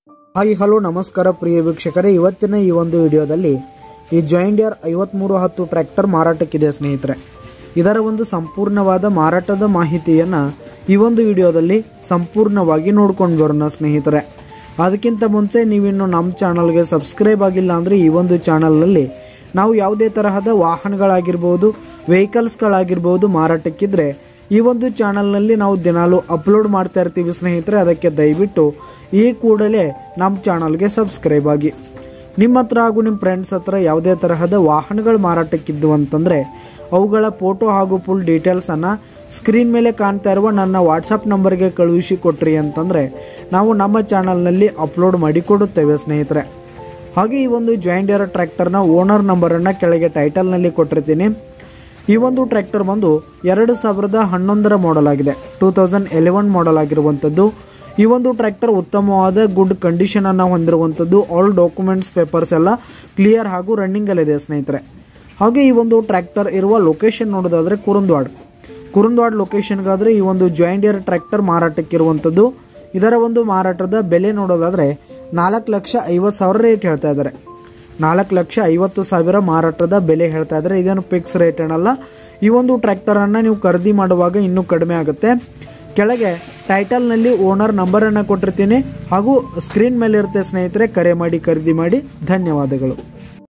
hi hello ನಮಸ್ಕಾರ ಪ್ರಿಯ ವೀಕ್ಷಕರೇ ಇವತ್ತಿನ ಈ ಒಂದು ವಿಡಿಯೋದಲ್ಲಿ ಈ ಜಾಯಿಂಡಿಯರ್ ಐವತ್ಮೂರು ಹತ್ತು ಟ್ರ್ಯಾಕ್ಟರ್ ಮಾರಾಟಕ್ಕಿದೆ ಸ್ನೇಹಿತರೆ ಇದರ ಒಂದು ಸಂಪೂರ್ಣವಾದ ಮಾರಾಟದ ಮಾಹಿತಿಯನ್ನು ಈ ಒಂದು ವಿಡಿಯೋದಲ್ಲಿ ಸಂಪೂರ್ಣವಾಗಿ ನೋಡ್ಕೊಂಡು ಬರೋಣ ಸ್ನೇಹಿತರೆ ಅದಕ್ಕಿಂತ ಮುಂಚೆ ನೀವಿನ್ನು ನಮ್ಮ ಚಾನಲ್ಗೆ ಸಬ್ಸ್ಕ್ರೈಬ್ ಆಗಿಲ್ಲ ಅಂದರೆ ಈ ಒಂದು ಚಾನಲ್ನಲ್ಲಿ ನಾವು ಯಾವುದೇ ತರಹದ ವಾಹನಗಳಾಗಿರ್ಬೋದು ವೆಹಿಕಲ್ಸ್ಗಳಾಗಿರ್ಬೋದು ಮಾರಾಟಕ್ಕಿದ್ರೆ ಈ ಒಂದು ಚಾನಲ್ನಲ್ಲಿ ನಾವು ದಿನಾಲು ಅಪ್ಲೋಡ್ ಮಾಡ್ತಾ ಇರ್ತೀವಿ ಸ್ನೇಹಿತರೆ ಅದಕ್ಕೆ ದಯವಿಟ್ಟು ಈ ಕೂಡಲೇ ನಮ್ಮ ಚಾನಲ್ಗೆ ಸಬ್ಸ್ಕ್ರೈಬ್ ಆಗಿ ನಿಮ್ಮ ಹತ್ರ ಹಾಗೂ ನಿಮ್ಮ ಫ್ರೆಂಡ್ಸ್ ಹತ್ರ ಯಾವುದೇ ತರಹದ ವಾಹನಗಳು ಮಾರಾಟಕ್ಕಿದ್ದು ಅಂತಂದರೆ ಅವುಗಳ ಫೋಟೋ ಹಾಗೂ ಫುಲ್ ಡೀಟೇಲ್ಸನ್ನು ಸ್ಕ್ರೀನ್ ಮೇಲೆ ಕಾಣ್ತಾ ಇರುವ ನನ್ನ ವಾಟ್ಸಪ್ ನಂಬರ್ಗೆ ಕಳುಹಿಸಿ ಕೊಟ್ರಿ ಅಂತಂದರೆ ನಾವು ನಮ್ಮ ಚಾನಲ್ನಲ್ಲಿ ಅಪ್ಲೋಡ್ ಮಾಡಿ ಕೊಡುತ್ತೇವೆ ಸ್ನೇಹಿತರೆ ಹಾಗೆ ಈ ಒಂದು ಜಾಯಿಂಡಿಯರ್ ಟ್ರ್ಯಾಕ್ಟರ್ನ ಓನರ್ ನಂಬರನ್ನು ಕೆಳಗೆ ಟೈಟಲ್ನಲ್ಲಿ ಕೊಟ್ಟಿರ್ತೀನಿ ಈ ಒಂದು ಟ್ರ್ಯಾಕ್ಟರ್ ಬಂದು ಎರಡು ಸಾವಿರದ ಹನ್ನೊಂದರ ಮಾಡೆಲ್ ಆಗಿದೆ ಟೂ ತೌಸಂಡ್ ಎಲೆವೆನ್ ಮಾಡೆಲ್ ಆಗಿರುವಂಥದ್ದು ಈ ಒಂದು ಟ್ರ್ಯಾಕ್ಟರ್ ಉತ್ತಮವಾದ ಗುಡ್ ಕಂಡೀಷನ್ ಅನ್ನು ಹೊಂದಿರುವಂಥದ್ದು ಆಲ್ ಡಾಕ್ಯುಮೆಂಟ್ಸ್ ಪೇಪರ್ಸ್ ಎಲ್ಲ ಕ್ಲಿಯರ್ ಹಾಗೂ ರನ್ನಿಂಗಲ್ಲಿದೆ ಸ್ನೇಹಿತರೆ ಹಾಗೆ ಈ ಒಂದು ಟ್ರ್ಯಾಕ್ಟರ್ ಇರುವ ಲೊಕೇಶನ್ ನೋಡೋದಾದ್ರೆ ಕುರುಂದ್ವಾಡ್ ಕುರುಂದ್ವಾಡ್ ಲೊಕೇಶನ್ಗಾದ್ರೆ ಈ ಒಂದು ಜಾಯಿಂಡಿಯರ್ ಟ್ರ್ಯಾಕ್ಟರ್ ಮಾರಾಟಕ್ಕಿರುವಂಥದ್ದು ಇದರ ಒಂದು ಮಾರಾಟದ ಬೆಲೆ ನೋಡೋದಾದ್ರೆ ನಾಲ್ಕು ಲಕ್ಷ ಐವತ್ತು ಸಾವಿರ ರೇಟ್ ಹೇಳ್ತಾ ಇದ್ದಾರೆ ನಾಲ್ಕು ಲಕ್ಷ ಐವತ್ತು ಸಾವಿರ ಮಾರಾಟದ ಬೆಲೆ ಹೇಳ್ತಾ ಇದ್ದಾರೆ ಇದೇನು ಫಿಕ್ಸ್ ರೇಟ್ ಏನಲ್ಲ ಈ ಒಂದು ಟ್ರ್ಯಾಕ್ಟರನ್ನು ನೀವು ಖರೀದಿ ಮಾಡುವಾಗ ಇನ್ನೂ ಕಡಿಮೆ ಆಗುತ್ತೆ ಕೆಳಗೆ ಟೈಟಲ್ನಲ್ಲಿ ಓನರ್ ನಂಬರನ್ನು ಕೊಟ್ಟಿರ್ತೀನಿ ಹಾಗೂ ಸ್ಕ್ರೀನ್ ಮೇಲೆ ಇರುತ್ತೆ ಸ್ನೇಹಿತರೆ ಕರೆ ಮಾಡಿ ಖರೀದಿ ಮಾಡಿ ಧನ್ಯವಾದಗಳು